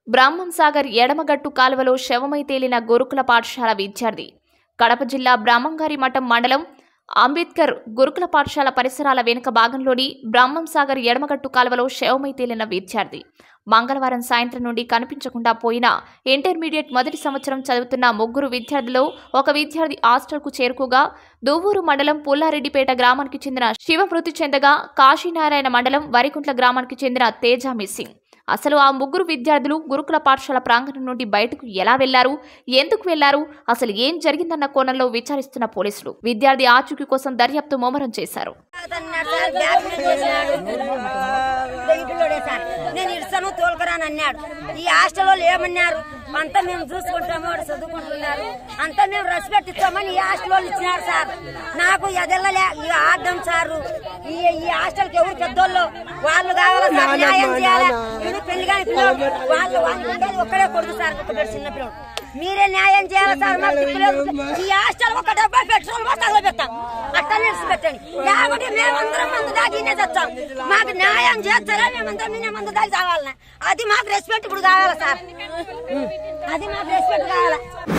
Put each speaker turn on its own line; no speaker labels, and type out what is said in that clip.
బ్రాహ్మం సాగర్ ఎడమగట్టు కాలువలో శవమై తేలిన గురుకుల పాఠశాల విద్యార్థి కడప జిల్లా బ్రాహ్మంగారి మఠం మండలం అంబేద్కర్ గురుకుల పాఠశాల పరిసరాల వెనుక భాగంలోని బ్రాహ్మం సాగర్ ఎడమగట్టు కాలువలో శవమై తేలిన విద్యార్థి మంగళవారం సాయంత్రం నుండి కనిపించకుండా పోయిన ఇంటర్మీడియట్ మొదటి సంవత్సరం చదువుతున్న ముగ్గురు విద్యార్థులు ఒక విద్యార్థి హాస్టల్కు చేరుకోగా దువ్వూరు మండలం పుల్లారెడ్డిపేట గ్రామానికి చెందిన శివ మృతి చెందగా కాశీనారాయణ మండలం వరికుంట్ల గ్రామానికి చెందిన తేజ మిస్సింగ్ అసలు ఆ ముగ్గురు విద్యార్థులు గురుకుల పాఠశాల ప్రాంగణం నుండి బయటకు ఎలా వెళ్లారు ఎందుకు వెళ్లారు అసలు ఏం జరిగిందన్న కోణంలో విచారిస్తున్న పోలీసులు విద్యార్థి ఆచూకీ కోసం దర్యాప్తు ముమ్మరం చేశారు
అన్నాడు సార్ బ్యాగ్ మీద వేసినాడు ఇంట్లోనే సార్ నేను ఇస్తాను తోలుకరాని అన్నాడు ఈ హాస్టల్లో ఏమన్నారు అంతా మేము చూసుకుంటాము వాడు చదువుకుంటున్నారు అంతా మేము రెస్పెక్ట్ ఇస్తామని ఈ హాస్టల్ వాళ్ళు ఇచ్చినారు సార్ నాకు ఎదల్లలే ఈ ఆడడం సారు ఈ ఈ హాస్టల్కి ఎవరు పెద్దోళ్ళు వాళ్ళు కావాలా సార్ న్యాయం చేయాలా వీడు పెళ్లి కాని పిల్లలు వాళ్ళు వాళ్ళు ఉండేది ఒక్కడే కొడుకు సార్ ఒక్కడే చిన్న పిల్లలు మీరే న్యాయం చేయాలి సార్ మాకు దిక్కులేదు. ఈ హాస్టల్ ఒక డబ్బా పెట్రోల్ కూడా తగలబెట్టాం అట్లా నిలిచి పెట్టండి లేకపోతే మేమందరం మందు దాగినే తెచ్చాం మాకు న్యాయం చేస్తారా మేమందరం నేనే మందు దాగి తాగాలన్నా అది మాకు రెస్పెక్ట్ ఇప్పుడు కావాలా సార్ అది మాకు రెస్పెక్ట్ కావాలా